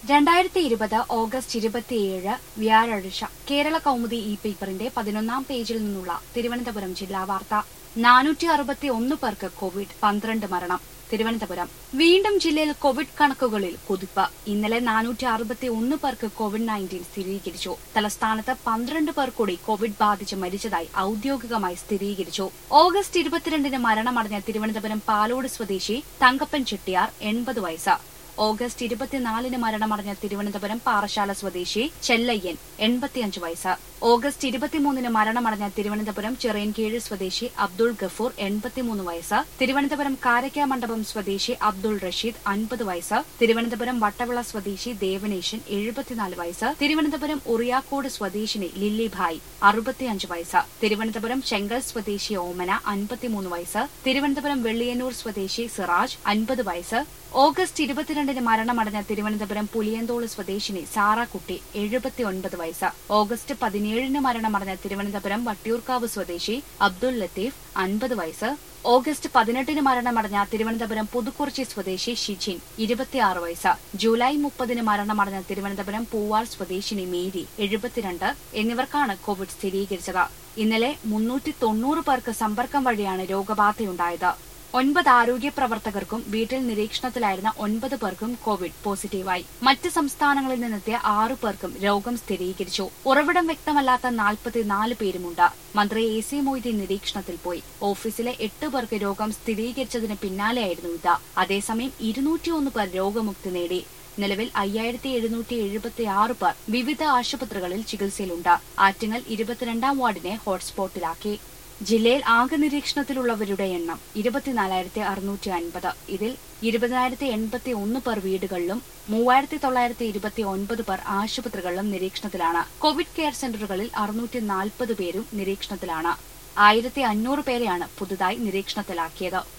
രണ്ടായിരത്തി ഇരുപത് ഓഗസ്റ്റ് ഇരുപത്തിയേഴ് വ്യാഴാഴ്ച കേരള കൗമുദി ഇ പേപ്പറിന്റെ പതിനൊന്നാം പേജിൽ നിന്നുള്ള തിരുവനന്തപുരം ജില്ലാ വാർത്ത നാനൂറ്റി അറുപത്തി ഒന്ന് പേർക്ക് കോവിഡ് പന്ത്രണ്ട് മരണം തിരുവനന്തപുരം വീണ്ടും ജില്ലയിൽ കോവിഡ് കണക്കുകളിൽ കുതിപ്പ് ഇന്നലെ നാനൂറ്റി അറുപത്തി ഒന്ന് പേർക്ക് കോവിഡ് നയൻറ്റീൻ സ്ഥിരീകരിച്ചു തലസ്ഥാനത്ത് പന്ത്രണ്ട് പേർ കൂടി കോവിഡ് ബാധിച്ച് മരിച്ചതായി ഔദ്യോഗികമായി സ്ഥിരീകരിച്ചു ഓഗസ്റ്റ് ഇരുപത്തിരണ്ടിന് മരണമടഞ്ഞ തിരുവനന്തപുരം പാലോട് സ്വദേശി തങ്കപ്പൻ ചെട്ടിയാർ എൺപത് വയസ്സ് ഓഗസ്റ്റ് ഇരുപത്തിനാലിന് മരണമടഞ്ഞ തിരുവനന്തപുരം പാറശാല സ്വദേശി ചെല്ലയ്യൻ എൺപത്തിയഞ്ച് വയസ്സ് ഓഗസ്റ്റ് ഇരുപത്തിമൂന്നിന് മരണമടഞ്ഞ തിരുവനന്തപുരം ചിറയൻകീഴ് സ്വദേശി അബ്ദുൾ ഗഫൂർ എൺപത്തിമൂന്ന് വയസ്സ് തിരുവനന്തപുരം കാരയ്ക്ക മണ്ഡപം സ്വദേശി അബ്ദുൾ റഷീദ് അൻപത് വയസ്സ് തിരുവനന്തപുരം വട്ടവിള സ്വദേശി ദേവനേശൻ എഴുപത്തിനാല് വയസ്സ് തിരുവനന്തപുരം ഉറിയാക്കോട് സ്വദേശിനി ലില്ലിഭായ് അറുപത്തിയഞ്ച് വയസ്സ് തിരുവനന്തപുരം ചെങ്കൽ സ്വദേശി ഓമന അൻപത്തിമൂന്ന് വയസ്സ് തിരുവനന്തപുരം വെള്ളിയന്നൂർ സ്വദേശി സിറാജ് അൻപത് വയസ്സ് ഓഗസ്റ്റ് ഇരുപത്തിരണ്ടിന് മരണമടഞ്ഞ തിരുവനന്തപുരം പുലിയന്തോള് സ്വദേശിനി സാറാക്കുട്ടി എഴുപത്തിയൊൻപത് വയസ്സ് ഓഗസ്റ്റ് പതിനേഴിന് മരണമടഞ്ഞ തിരുവനന്തപുരം വട്ടിയൂർക്കാവ് സ്വദേശി അബ്ദുൾ ലത്തീഫ് അൻപത് വയസ്സ് ഓഗസ്റ്റ് പതിനെട്ടിന് മരണമടഞ്ഞ തിരുവനന്തപുരം പുതുക്കുറിച്ചി സ്വദേശി ഷിജിൻ ഇരുപത്തിയാറ് വയസ്സ് ജൂലൈ മുപ്പതിന് മരണമടഞ്ഞ തിരുവനന്തപുരം പൂവാർ സ്വദേശിനി മേരി എഴുപത്തിരണ്ട് എന്നിവർക്കാണ് കോവിഡ് സ്ഥിരീകരിച്ചത് ഇന്നലെ മുന്നൂറ്റി തൊണ്ണൂറ് പേർക്ക് സമ്പർക്കം വഴിയാണ് രോഗബാധയുണ്ടായത് ഒൻപത് ആരോഗ്യ പ്രവർത്തകർക്കും വീട്ടിൽ നിരീക്ഷണത്തിലായിരുന്ന ഒൻപത് പേർക്കും കോവിഡ് പോസിറ്റീവായി മറ്റ് സംസ്ഥാനങ്ങളിൽ നിന്നെത്തിയ ആറു പേർക്കും രോഗം സ്ഥിരീകരിച്ചു ഉറവിടം വ്യക്തമല്ലാത്ത നാൽപ്പത്തിനാല് പേരുമുണ്ട് മന്ത്രി എ സി മൊയ്തീൻ നിരീക്ഷണത്തിൽ പോയി ഓഫീസിലെ എട്ട് പേർക്ക് രോഗം സ്ഥിരീകരിച്ചതിന് പിന്നാലെയായിരുന്നു ഇത് അതേസമയം ഇരുന്നൂറ്റിയൊന്ന് പേർ രോഗമുക്തി നേടി നിലവിൽ അയ്യായിരത്തി എഴുന്നൂറ്റി എഴുപത്തി ആറ് പേർ വിവിധ ആശുപത്രികളിൽ ചികിത്സയിലുണ്ട് ആറ്റിങ്ങൽ ഇരുപത്തിരണ്ടാം വാർഡിനെ ഹോട്ട്സ്പോട്ടിലാക്കി ജില്ലയിൽ ആകെ നിരീക്ഷണത്തിലുള്ളവരുടെ എണ്ണം ഇരുപത്തിനാലായിരത്തി അറുന്നൂറ്റി അൻപത് ഇതിൽ ഇരുപതിനായിരത്തി എൺപത്തി ഒന്ന് പേർ വീടുകളിലും മൂവായിരത്തി തൊള്ളായിരത്തി ഇരുപത്തി ഒൻപത് പേർ ആശുപത്രികളിലും നിരീക്ഷണത്തിലാണ് കോവിഡ് കെയർ സെന്ററുകളിൽ അറുന്നൂറ്റി നാൽപ്പത് പേരും നിരീക്ഷണത്തിലാണ് ആയിരത്തി അഞ്ഞൂറ് പേരെയാണ് പുതുതായി നിരീക്ഷണത്തിലാക്കിയത്